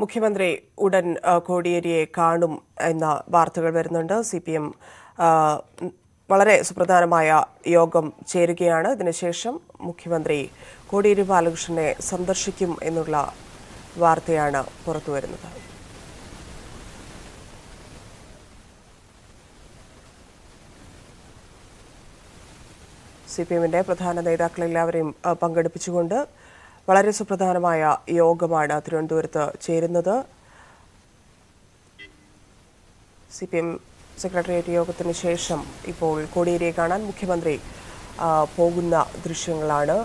മുഖ്യമന്ത്രി ഉടൻ ആ, കോടിയേരിയെ കാണും എന്ന വാർത്തകൾ വരുന്നുണ്ട് സി പി എം വളരെ സുപ്രധാനമായ യോഗം ചേരുകയാണ് ഇതിനുശേഷം മുഖ്യമന്ത്രി കോടിയേരി ബാലകൃഷ്ണനെ സന്ദർശിക്കും എന്നുള്ള വാർത്തയാണ് പുറത്തുവരുന്നത് സി പി എമ്മിന്റെ പ്രധാന നേതാക്കളെല്ലാവരെയും ആ, പങ്കെടുപ്പിച്ചുകൊണ്ട് വളരെ സുപ്രധാനമായ യോഗമാണ് തിരുവനന്തപുരത്ത് ചേരുന്നത് സി പി എം സെക്രട്ടേറിയറ്റ് യോഗത്തിന് ശേഷം ഇപ്പോൾ കോടിയേരിയെ കാണാൻ മുഖ്യമന്ത്രി ആ, പോകുന്ന ദൃശ്യങ്ങളാണ്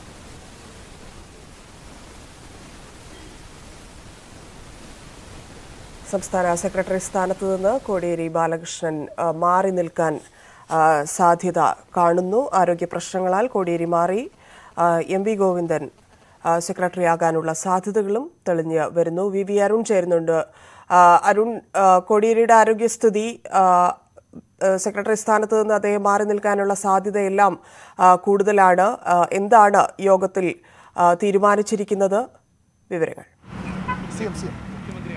സംസ്ഥാന സെക്രട്ടറി സ്ഥാനത്ത് നിന്ന് കോടിയേരി ബാലകൃഷ്ണൻ ആ, മാറി നിൽക്കാൻ ആ, സാധ്യത കാണുന്നു ആരോഗ്യ പ്രശ്നങ്ങളാൽ കോടിയേരി മാറി ആ, എം വി ഗോവിന്ദൻ ആ, സെക്രട്ടറി ആകാനുള്ള സാധ്യതകളും തെളിഞ്ഞ് വരുന്നു വി വി അരുൺ ചേരുന്നുണ്ട് ആ, അരുൺ ആ, കോടിയേരിയുടെ ആരോഗ്യസ്ഥിതി ആ, ആ, സെക്രട്ടറി സ്ഥാനത്ത് നിന്ന് അദ്ദേഹം മാറി നിൽക്കാനുള്ള സാധ്യതയെല്ലാം ആ, കൂടുതലാണ് ആ, എന്താണ് യോഗത്തിൽ ആ, തീരുമാനിച്ചിരിക്കുന്നത് വിവരങ്ങൾ സി എം സി എം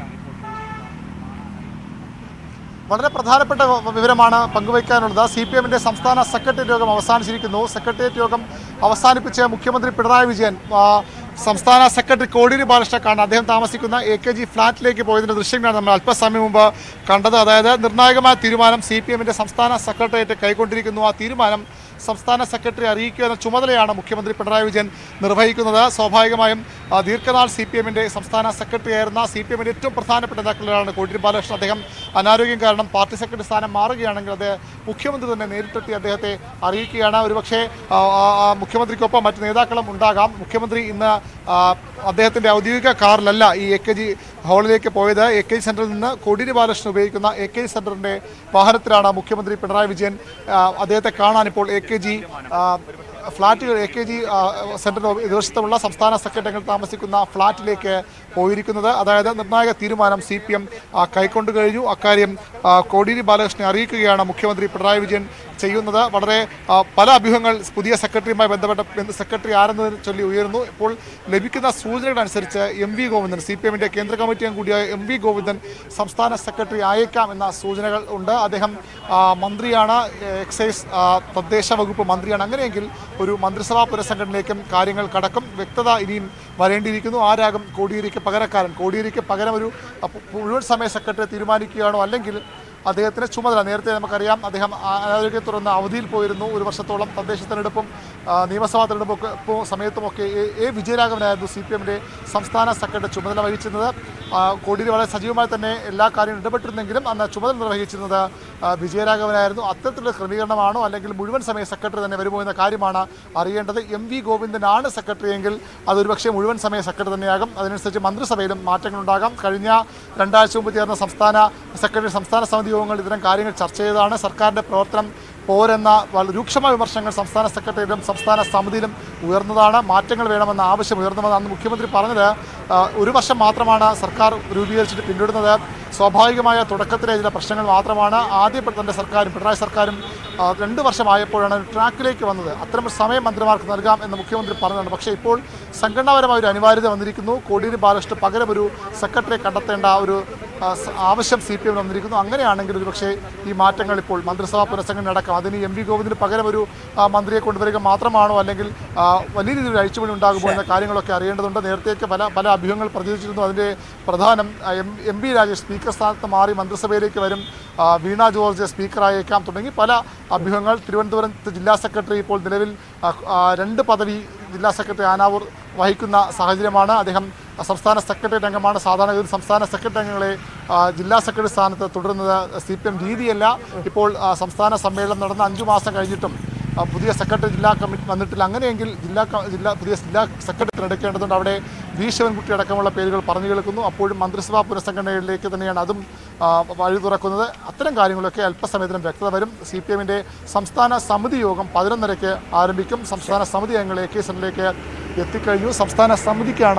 വളരെ പ്രധാനപ്പെട്ട വ- വിവരമാണ് പങ്കുവയ്ക്കാനുള്ളത് സി പി എമ്മിൻ്റെ സംസ്ഥാന സെക്രട്ടേറിയറ്റ് യോഗം അവസാനിച്ചിരിക്കുന്നു സെക്രട്ടേറിയറ്റ് യോഗം അവസാനിപ്പിച്ച് മുഖ്യമന്ത്രി പിണറായി വിജയൻ ആ, സംസ്ഥാന സെക്രട്ടറി കോടിയേരി ബാലകൃഷ്ണ കാണാൻ അദ്ദേഹം താമസിക്കുന്ന എ കെ ജി ഫ്ളാറ്റിലേക്ക് പോയതിൻ്റെ ദൃശ്യങ്ങളാണ് നമ്മൾ അല്പസമയം മുമ്പ് കണ്ടത് അതായത് നിർണായകമായ തീരുമാനം സി പി എമ്മിൻ്റെ സംസ്ഥാന സെക്രട്ടേറിയറ്റ് കൈക്കൊണ്ടിരിക്കുന്നു ആ തീരുമാനം സംസ്ഥാന സെക്രട്ടറി അറിയിക്കുക എന്ന ചുമതലയാണ് മുഖ്യമന്ത്രി പിണറായി വിജയൻ നിർവഹിക്കുന്നത് സ്വാഭാവികമായും ആ, ദീർഘനാൾ സി പി എമ്മിൻ്റെ സംസ്ഥാന സെക്രട്ടറി ആയിരുന്ന സി പി എമ്മിൻ്റെ ഏറ്റവും പ്രധാനപ്പെട്ട നേതാക്കളിലാണ് കോടിയേരി ബാലകൃഷ്ണൻ അദ്ദേഹം അനാരോഗ്യം കാരണം പാർട്ടി സെക്രട്ടറി സ്ഥാനം മാറുകയാണെങ്കിൽ അത് മുഖ്യമന്ത്രി തന്നെ നേരിട്ടെത്തി അദ്ദേഹത്തെ അറിയിക്കുകയാണ് ഒരുപക്ഷേ ആ, ആ, ആ, മുഖ്യമന്ത്രിക്കൊപ്പം മറ്റ് നേതാക്കളും ഉണ്ടാകാം മുഖ്യമന്ത്രി ഇന്ന് ആ, അദ്ദേഹത്തിൻ്റെ ഔദ്യോഗിക കാറിലല്ല ഈ എ കെ ജി ഹാളിലേക്ക് പോയത് എ കെ ജി സെൻറ്ററിൽ നിന്ന് കോടിയേരി ബാലകൃഷ്ണൻ ഉപയോഗിക്കുന്ന എ കെ ജി സെൻറ്ററിൻ്റെ വാഹനത്തിലാണ് മുഖ്യമന്ത്രി പിണറായി വിജയൻ ആ, അദ്ദേഹത്തെ കാണാൻ ഇപ്പോൾ എ കെ ജി ഫ്ളാറ്റുകൾ എ കെ ജി സെൻറ്ററിന് എതിർവശത്തുമുള്ള സംസ്ഥാന സെക്രട്ടറികൾ താമസിക്കുന്ന ഫ്ളാറ്റിലേക്ക് പോയിരിക്കുന്നത് അതായത് നിർണായക തീരുമാനം സി പി എം കൈക്കൊണ്ടു കഴിഞ്ഞു അക്കാര്യം ആ, കോടിയേരി ബാലകൃഷ്ണനെ അറിയിക്കുകയാണ് മുഖ്യമന്ത്രി പിണറായി വിജയൻ ചെയ്യുന്നത് വളരെ ആ, പല അഭ്യൂഹങ്ങൾ പുതിയ സെക്രട്ടറിയുമായി ബന്ധപ്പെട്ട ബന്ധ- സെക്രട്ടറി ആരെന്നതിനെ ചൊല്ലി ഉയർന്നു ഇപ്പോൾ ലഭിക്കുന്ന സൂചനകളനുസരിച്ച് M V Govindan C P എമ്മിൻ്റെ കേന്ദ്ര കമ്മിറ്റി അംഗം കൂടിയായ എം വി ഗോവിന്ദൻ സംസ്ഥാന സെക്രട്ടറി ആയേക്കാം എന്ന സൂചനകൾ ഉണ്ട് അദ്ദേഹം ആ, മന്ത്രിയാണ് എക്സൈസ് ആ, തദ്ദേശ വകുപ്പ് മന്ത്രിയാണ് അങ്ങനെയെങ്കിൽ ഒരു മന്ത്രിസഭാ പുനഃസംഘടനയിലേക്കും കാര്യങ്ങൾ കടക്കും വ്യക്തത ഇനിയും വരേണ്ടിയിരിക്കുന്നു ആരാകും കോടിയേരിക്ക് പകരക്കാരൻ കോടിയേരിക്ക് പകരം ഒരു അപ്പ- മുഴുവൻ സമയ സെക്രട്ടറി തീരുമാനിക്കുകയാണോ അല്ലെങ്കിൽ അദ്ദേഹത്തിന് ചുമതല നേരത്തെ നമുക്കറിയാം അദ്ദേഹം ആ- അനാരോഗ്യത്തെ തുടർന്ന് അവധിയിൽ പോയിരുന്നു ഒരു വർഷത്തോളം തദ്ദേശ തെരഞ്ഞെടുപ്പും ആ, നിയമസഭാ തെരഞ്ഞെടുപ്പൊക്കെ ഇപ്പോൾ സമയത്തുമൊക്കെ എ എ വിജയരാഘവനായിരുന്നു സി പി എമ്മിൻ്റെ സംസ്ഥാന സെക്രട്ടറി ചുമതല വഹിച്ചിരുന്നത് ആ, കോടിയേരി വളരെ സജീവമായി തന്നെ എല്ലാ കാര്യങ്ങളും ഇടപെട്ടിരുന്നെങ്കിലും അന്ന് ചുമതല നിർവഹിച്ചിരുന്നത് ആ, വിജയരാഘവനായിരുന്നു അത്തരത്തിലുള്ള ക്രമീകരണമാണോ അല്ലെങ്കിൽ മുഴുവൻ സമയ സെക്രട്ടറി തന്നെ വരുമോ എന്ന കാര്യമാണ് അറിയേണ്ടത് എം വി ഗോവിന്ദനാണ് സെക്രട്ടറി എങ്കിൽ അതൊരുപക്ഷെ മുഴുവൻ സമയ സെക്രട്ടറി തന്നെയാകും അതിനനുസരിച്ച് മന്ത്രിസഭയിലും മാറ്റങ്ങളുണ്ടാകാം കഴിഞ്ഞ രണ്ടാഴ്ച മുമ്പ് ചേർന്ന സംസ്ഥാന സെക്രട്ടറി സംസ്ഥാന സമിതി യോഗങ്ങൾ ഇത്തരം കാര്യങ്ങൾ ചർച്ച ചെയ്തതാണ് സർക്കാരിൻ്റെ പ്രവർത്തനം പോരെന്ന വളരെ രൂക്ഷമായ വിമർശനങ്ങൾ സംസ്ഥാന സെക്രട്ടറിയിലും സംസ്ഥാന സമിതിയിലും ഉയർന്നതാണ് മാറ്റങ്ങൾ വേണമെന്ന ആവശ്യം ഉയർന്നതെന്ന് അന്ന് മുഖ്യമന്ത്രി പറഞ്ഞത് ആ, ഒരു വർഷം മാത്രമാണ് സർക്കാർ രൂപീകരിച്ചിട്ട് പിന്തുടരുന്നത് സ്വാഭാവികമായ തുടക്കത്തിലെ ചില പ്രശ്നങ്ങൾ മാത്രമാണ് ആദ്യ തൻ്റെ സർക്കാരും പിണറായി സർക്കാരും ആ, രണ്ട് വർഷമായപ്പോഴാണ് ഒരു ട്രാക്കിലേക്ക് വന്നത് അത്തരം ഒരു സമയം മന്ത്രിമാർക്ക് നൽകാം എന്ന് മുഖ്യമന്ത്രി പറഞ്ഞതാണ് പക്ഷേ ഇപ്പോൾ സംഘടനാപരമായ ഒരു അനിവാര്യത വന്നിരിക്കുന്നു കോടിയേരി ബാലകൃഷ്ണൻ പകരം ഒരു സെക്രട്ടറിയെ കണ്ടെത്തേണ്ട ഒരു ആ, സ- ആവശ്യം സി പി എം വന്നിരിക്കുന്നു അങ്ങനെയാണെങ്കിൽ ഒരുപക്ഷേ ഈ മാറ്റങ്ങൾ ഇപ്പോൾ മന്ത്രിസഭാ പുനഃസംഘടന അടക്കം അതിന് എം വി ഗോവിന്ദിന് പകരം ഒരു ആ, മന്ത്രിയെ കൊണ്ടുവരിക മാത്രമാണോ അല്ലെങ്കിൽ ആ, വലിയ രീതിയിൽ ഒരു അഴിച്ചുപണി ഉണ്ടാകുമോ എന്ന കാര്യങ്ങളൊക്കെ അറിയേണ്ടതുണ്ട് നേരത്തെയൊക്കെ പല പല അഭ്യൂഹങ്ങൾ പ്രചരിച്ചിരുന്നു അതിൻ്റെ പ്രധാനം ആ, M M P Rajesh speaker സ്ഥാനത്ത് മാറി മന്ത്രിസഭയിലേക്ക് വരും ആ, വീണ ജോർജ് സ്പീക്കറായേക്കാം തുടങ്ങി പല അഭ്യൂഹങ്ങൾ തിരുവനന്തപുരത്ത് ജില്ലാ സെക്രട്ടറി ഇപ്പോൾ നിലവിൽ ആ, ആ, രണ്ട് പദവി ജില്ലാ സെക്രട്ടറി ആനാവൂർ വഹിക്കുന്ന സാഹചര്യമാണ് അദ്ദേഹം സംസ്ഥാന സെക്രട്ടറി അംഗമാണ് സാധാരണഗതിയിൽ സംസ്ഥാന സെക്രട്ടറി അംഗങ്ങളെ ആ, ജില്ലാ സെക്രട്ടറി സ്ഥാനത്ത് തുടരുന്നത് സി പി എം രീതിയല്ല ഇപ്പോൾ ആ, സംസ്ഥാന സമ്മേളനം നടന്ന അഞ്ചു മാസം കഴിഞ്ഞിട്ടും ആ, പുതിയ സെക്രട്ടറി ജില്ലാ കമ്മിറ്റി വന്നിട്ടില്ല അങ്ങനെയെങ്കിൽ ജില്ലാ ക- ജില്ലാ പുതിയ ജില്ലാ സെക്രട്ടറി തിരഞ്ഞെടുക്കേണ്ടതുണ്ട് അവിടെ വി ശിവൻകുട്ടി അടക്കമുള്ള പേരുകൾ പറഞ്ഞു കേൾക്കുന്നു അപ്പോഴും മന്ത്രിസഭാ പുനഃസംഘടനയിലേക്ക് തന്നെയാണ് അതും ആ, വഴി തുറക്കുന്നത് അത്തരം കാര്യങ്ങളൊക്കെ അല്പസമയത്തിനും വ്യക്തത വരും സി പി എമ്മിൻ്റെ സംസ്ഥാന സമിതി യോഗം പതിനൊന്നരയ്ക്ക് ആരംഭിക്കും സംസ്ഥാന സമിതി അംഗങ്ങൾ എ കെ സെന്ററിലേക്ക് എത്തിക്കഴിഞ്ഞു സംസ്ഥാന സമിതിക്കാണ്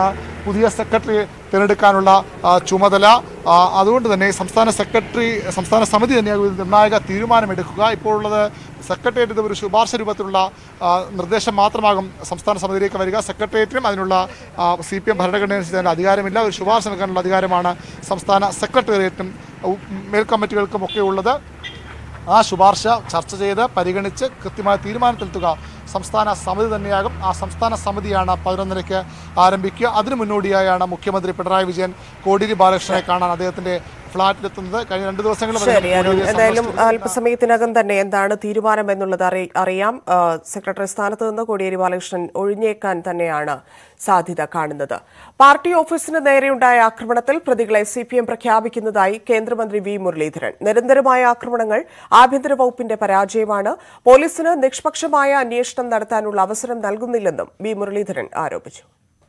പുതിയ സെക്രട്ടറി തിരഞ്ഞെടുക്കാനുള്ള ആ, ചുമതല ആ, അതുകൊണ്ട് തന്നെ സംസ്ഥാന സെക്രട്ടറി സംസ്ഥാന സമിതി തന്നെയാകും ഇതിൽ നിർണായക തീരുമാനമെടുക്കുക ഇപ്പോൾ ഉള്ളത് സെക്രട്ടേറിയറ്റ് ഒരു ശുപാർശ രൂപത്തിലുള്ള ആ, നിർദ്ദേശം മാത്രമാകും സംസ്ഥാന സമിതിയിലേക്ക് വരിക സെക്രട്ടേറിയറ്റിനും അതിനുള്ള സി പി എം ഭരണഘടന അനുസരിച്ച് അതിന് അധികാരമില്ല ഒരു ശുപാർശ നൽകാനുള്ള അധികാരമാണ് സംസ്ഥാന സെക്രട്ടേറിയറ്റിനും ഉ- മേൽക്കമ്മിറ്റികൾക്കും ഒക്കെ ഉള്ളത് ആ ശുപാർശ ചർച്ച ചെയ്ത് പരിഗണിച്ച് കൃത്യമായ തീരുമാനത്തിലെത്തുക സംസ്ഥാന സമിതി തന്നെയാകും ആ സംസ്ഥാന സമിതിയാണ് പതിനൊന്നരയ്ക്ക് ആരംഭിക്കുക അതിനു മുന്നോടിയായാണ് മുഖ്യമന്ത്രി പിണറായി വിജയൻ കോടിയേരി ബാലകൃഷ്ണനെ കാണാൻ അദ്ദേഹത്തിന്റെ ഫ്ളാറ്റിലെത്തുന്നത് കഴിഞ്ഞ രണ്ട് ദിവസങ്ങളിൽ ശരി അരുൺ എന്തായാലും അല്പസമയത്തിനകം തന്നെ എന്താണ് തീരുമാനം എന്നുള്ളത് അറി- അറിയാം ആ, സെക്രട്ടറി സ്ഥാനത്ത് നിന്ന് കോടിയേരി ബാലകൃഷ്ണൻ ഒഴിഞ്ഞേക്കാൻ തന്നെയാണ് സാധ്യത കാണുന്നത് പാർട്ടി ഓഫീസിന് നേരെയുണ്ടായ ആക്രമണത്തിൽ പ്രതികളെ സി പി എം പ്രഖ്യാപിക്കുന്നതായി കേന്ദ്രമന്ത്രി വി മുരളീധരൻ നിരന്തരമായ ആക്രമണങ്ങൾ ആഭ്യന്തര വകുപ്പിന്റെ പരാജയമാണ് പോലീസിന് നിഷ്പക്ഷമായ അന്വേഷണം നടത്താനുള്ള അവസരം നൽകുന്നില്ലെന്നും വി മുരളീധരൻ ആരോപിച്ചു